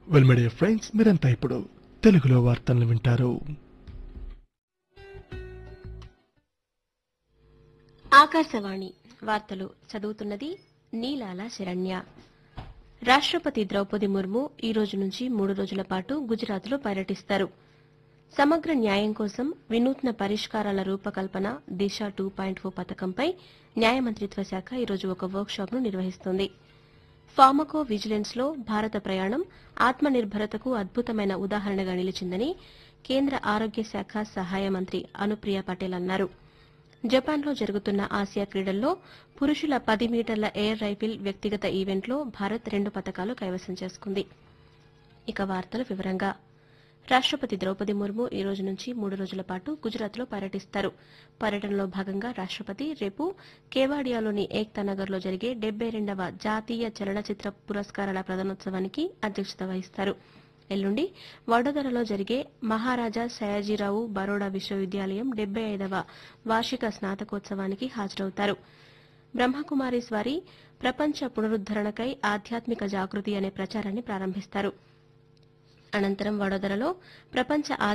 well media friends మీరంతా ఇప్పుడు తెలుగులో వార్తలను వింటారు ఆకాశవాణి వార్తలు చదువుతున్నది నీలాల శరణ్య రాష్ట్రపతి ద్రౌపది ముర్ము ఈ రోజు నుంచి మూడు రోజుల పాటు గుజరాత్లో పర్యటిస్తారు సమగ్ర న్యాయం కోసం వినూత్న పరిష్కారాల రూపకల్పన దిశ టూ పాయింట్ ఓ పథకంపై న్యాయ మంత్రిత్వ శాఖ ఈరోజు ఒక వర్క్షాప్ను నిర్వహిస్తోంది ఫార్మకో విజిలెన్స్ లో భారత ప్రయాణం ఆత్మనిర్భరతకు అద్భుతమైన ఉదాహరణగా నిలిచిందని కేంద్ర ఆరోగ్య శాఖ సహాయ మంత్రి అనుప్రియ పటేల్ అన్నారు జపాన్లో జరుగుతున్న ఆసియా క్రీడల్లో పురుషుల పది మీటర్ల ఎయిర్ రైఫిల్ వ్యక్తిగత ఈవెంట్లో భారత్ రెండు పతకాలు కైవసం చేసుకుంది ఇక వార్తల వివరంగా రాష్ట్రపతి ద్రౌపది ముర్ము ఈ రోజు నుంచి మూడు రోజుల పాటు గుజరాత్లో పర్యటిస్తారు పర్యటనలో భాగంగా రాష్ట్రపతి రేపు కేవాడియాలోని ఏక్తా నగర్లో జరిగే డెబ్బై రెండవ జాతీయ చలనచిత్ర పురస్కారాల ప్రదానోత్సవానికి అధ్యక్షత వహిస్తారు ఎల్లుండి వడోదరలో జరిగే మహారాజా సయాజీరావు బరోడా విశ్వవిద్యాలయం డెబ్బై ఐదవ వార్షిక స్నాతకోత్సవానికి హాజరవుతారు బ్రహ్మకుమారీస్ వారి ప్రపంచ పునరుద్దరణకై ఆధ్యాత్మిక జాగృతి అనే ప్రచారాన్ని ప్రారంభిస్తారు అనంతరం వడోదరలో ప్రపంచ